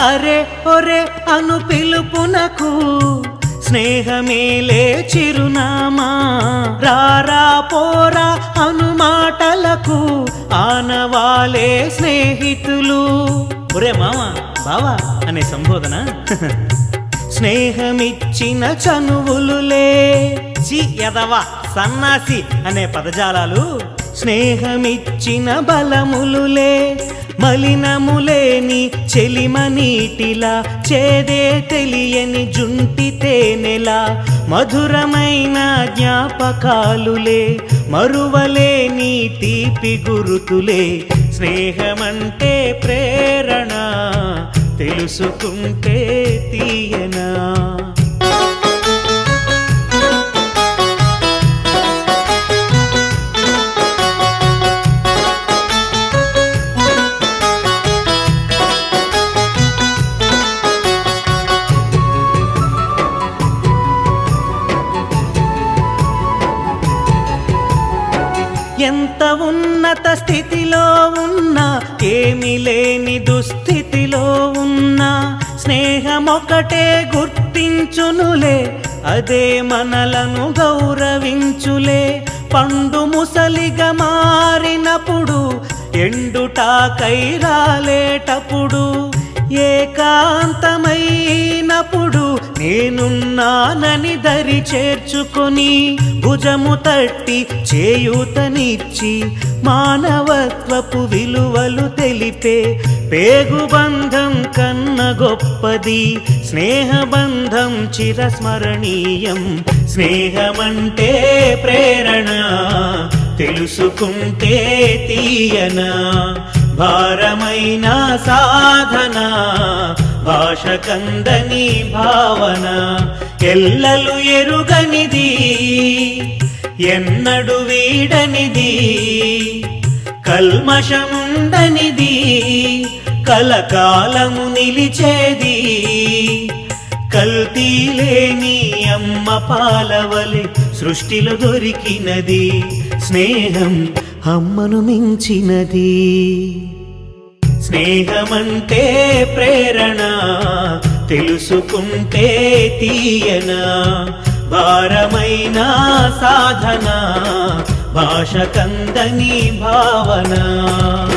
అరే ఒరే అను పిలుపునకు స్నేహమేలే చిరునామా రారా పోరా అను మాటలకు ఆనవాలే స్నేహితులు ఒరే మామ బావా అనే సంబోధన స్నేహమిచ్చిన చనువులులే చి ఎదవ సన్నాసి అనే పదజాలాలు స్నేహమిచ్చిన బలములులే మలినములేని చెలిమ నీటిలా చేదే తెలియని జుంటి తేనెలా మధురమైన జ్ఞాపకాలులే మరువలేని తీపి గురుతులే స్నేహమంటే ప్రేరణ తెలుసుకుంటే తీయనా ఎంత ఉన్నత స్థితిలో ఉన్నా ఏమి లేని దుస్థితిలో ఉన్నా స్నేహమొకటే గుర్తించునులే అదే మనలను గౌరవించులే పండు ముసలిగా మారినప్పుడు ఎండుటాకై రాలేటప్పుడు ఏకాంతమైనప్పుడు నేనున్నానని దరి చేర్చుకొని భుజము తట్టి చేయూతనిచ్చి మానవత్వపు విలువలు తెలిపే పేగుబంధం కన్న గొప్పది స్నేహబంధం చిరస్మరణీయం స్నేహమంటే ప్రేరణ తెలుసుకుంటే తీయనా భారమైన సాధన భాష కందని భావన ఎల్లలు ఎరుగనిది ఎన్నడు వీడనిది కల్మషముండనిది కలకాలము నిలిచేది కల్తీ లేని అమ్మ పాలవలె సృష్టిలో దొరికినది స్నేహం అమ్మను మించినది స్నేహమంటే ప్రేరణ తెలుసుకుంటే తీయనా భారమైన సాధన భాష కందని భావన